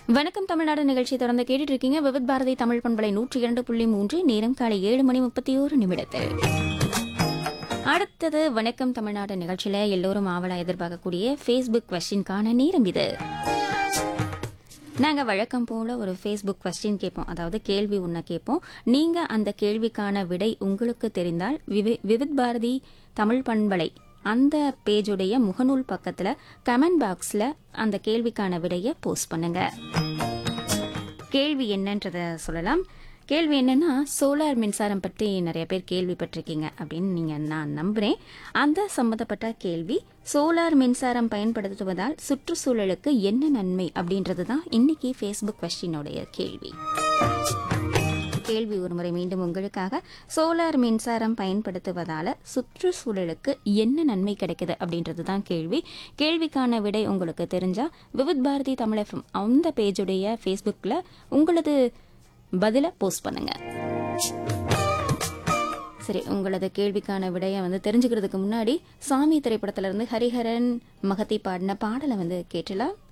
வணக்கம் தமிழ்நாடு நிகழ்ச்சி தொடர்ந்து கேட்டுட்டு இருக்கீங்க விவித் பாரதி தமிழ் பண்பலை நூற்றி இரண்டு புள்ளி மூன்று நேரம் காலை ஏழு மணி முப்பத்தி ஓரு நிமிடத்தில் அடுத்தது வணக்கம் தமிழ்நாடு நிகழ்ச்சியில எல்லோரும் ஆவலா எதிர்பார்க்கக்கூடிய ஃபேஸ்புக் கொஸ்டின்கான நேரம் இது நாங்க வழக்கம் போல ஒரு ஃபேஸ்புக் கொஸ்டின் கேட்போம் அதாவது கேள்வி ஒன்று கேட்போம் நீங்க அந்த கேள்விக்கான விடை உங்களுக்கு தெரிந்தால் விவி- விவித் பாரதி தமிழ் பண்பலை அந்த பேஜுடைய முகநூல் பக்கத்துல கமெண்ட் பாக்ஸ்ல அந்த கேள்விக்கான விடையை போஸ்ட் பண்ணுங்க கேள்வி என்னன்றத சொல்லலாம் கேள்வி என்னன்னா சோலார் மின்சாரம் பற்றி நிறைய பேர் கேள்விப்பட்டிருக்கீங்க அப்படின்னு நீங்க நான் நம்புறேன் அந்த சம்பந்தப்பட்ட கேள்வி சோலார் மின்சாரம் பயன்படுத்துவதால் சுற்றுச்சூழலுக்கு என்ன நன்மை அப்படின்றது தான் இன்னைக்கு ஃபேஸ்புக் கொஸ்டினுடைய கேள்வி கேள்வி ஒருமுறை மீண்டும் உங்களுக்காக சோலார் மின்சாரம் பயன்படுத்துவதால சுற்றுச்சூழலுக்கு என்ன நன்மை கிடைக்குது அப்படின்றது தான் கேள்வி கேள்விக்கான விடை உங்களுக்கு தெரிஞ்சா விவித் பாரதி தமிழ் எஃப்எம் அந்த பேஜுடைய ஃபேஸ்புக்கில் உங்களது பதிலை போஸ்ட் பண்ணுங்க சரி உங்களது கேள்விக்கான விடையை வந்து தெரிஞ்சுக்கிறதுக்கு முன்னாடி சாமி திரைப்படத்துல இருந்து ஹரிஹரன் மகத்தி பாடின பாடலை வந்து கேட்டலாம்